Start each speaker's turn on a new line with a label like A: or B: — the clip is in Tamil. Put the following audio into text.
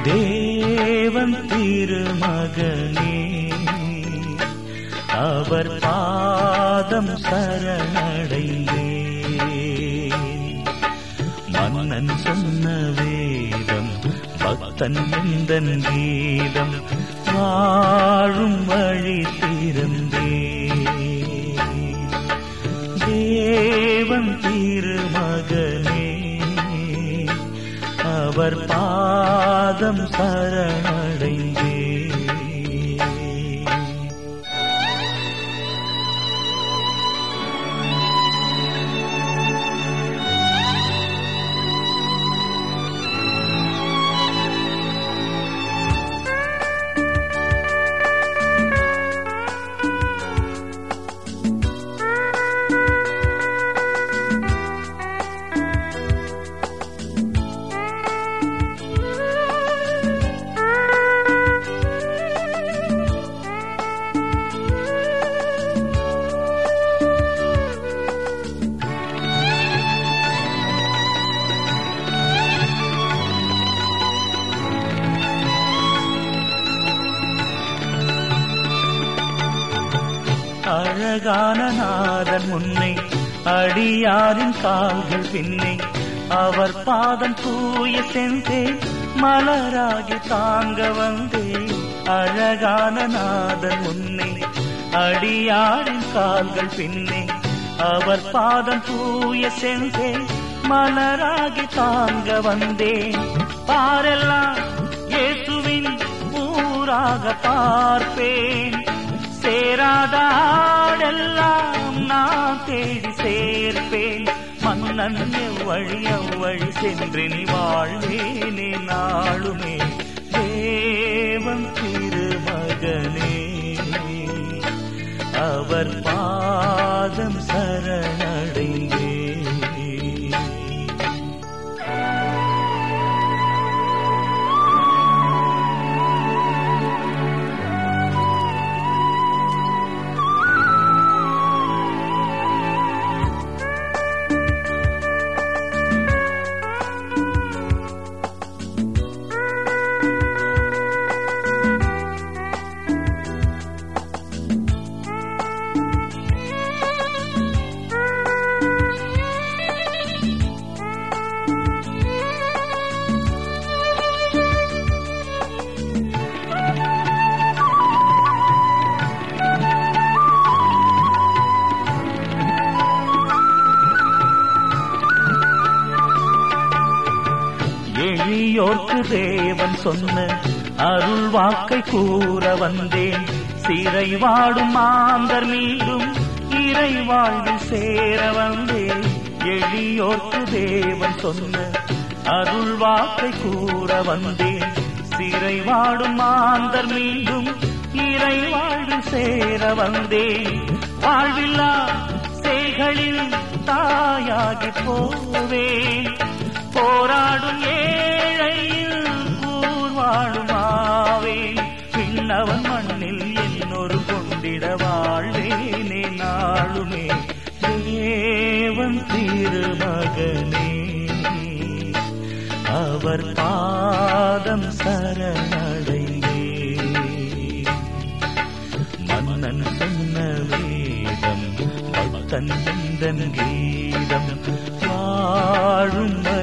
A: தேவன் திருமகனே அவர் பாதம் சரணடைந்தே மன்னன் சொன்ன வேதம் பக்தன் எந்தன் கீதம் வாழும் வழி திறந்தே தேவன் திருமகனே அவர் பாதம் சரணடைந்தே அழகான நாதன் முன்னை அடியாரின் கால்கள் பின்னே அவர் பாதம் தூய சென்றே மலராகி தாங்க வந்தே அழகான நாதன் முன்னை அடியாரின் கால்கள் பின்னே அவர் பாதம் தூய சென்றே மலராகி தாங்க வந்தேன் பாரெல்லாம் இயேசுவின் ஊராக பார்ப்பேன் சேராத ஆடெல்லாம் நான் தேடி சேர்ப்பேன் மன்னன் எவ்வழி அவ்வழி சென்று நீ வாழ்வேனே நாளுமே தேவன் திருமகனே அவர் பாதம் சரணடைந்தே எளியோர்க்கு தேவன் சொன்ன அருள் வாக்கை கூற வந்தேன் சிறை வாடும் மாந்தர் மீண்டும் இறை வாழ்வில் சேர வந்தேன் எளியோர்க்கு தேவன் சொன்ன அருள் வாக்கை கூற வந்தேன் சிறை வாடும் மாந்தர் மீண்டும் இறை வாழ்வில் சேர வந்தேன் வாழ்வில்லா சேகளில் தாயாகி போவேன் போராடும் ஏழையில் கூர் வாழுமாவே பின்னவன் மண்ணில் என்னொரு கொண்டிட வாழ்வேனே நாளுமே தேவன் திருமகனே அவர் பாதம் சரணடைந்தே மன்னன் சொன்ன வேதம் பக்தன் எந்தன் கீதம் வாழும்